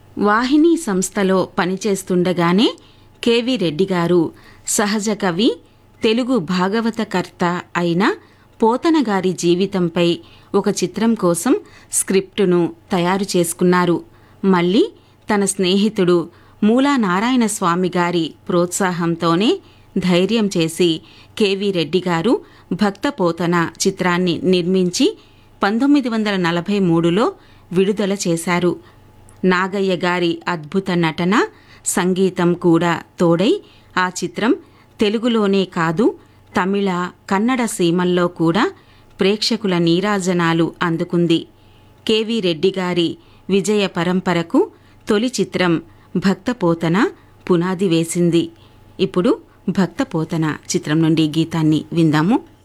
వాహిని సంస్థలో పనిచేస్తుండగానే కెవి రెడ్డి గారు సహజ కవి తెలుగు భాగవతకర్త అయిన పోతన గారి జీవితంపై ఒక చిత్రం కోసం స్క్రిప్టును తయారు చేసుకున్నారు మళ్ళీ తన స్నేహితుడు మూలా నారాయణ స్వామి గారి ప్రోత్సాహంతోనే ధైర్యం చేసి కెవి రెడ్డి గారు భక్త పోతన చిత్రాన్ని నిర్మించి పంతొమ్మిది వందల నలభై మూడులో విడుదల చేశారు నాగయ్య గారి అద్భుత నటన సంగీతం కూడా తోడై ఆ చిత్రం తెలుగులోనే కాదు తమిళ కన్నడ సీమల్లో కూడా ప్రేక్షకుల నీరాజనాలు అందుకుంది కెవి రెడ్డి గారి విజయ పరంపరకు తొలి చిత్రం భక్తపోతన పునాది వేసింది ఇప్పుడు భక్తపోతన చిత్రం నుండి గీతాన్ని విందాము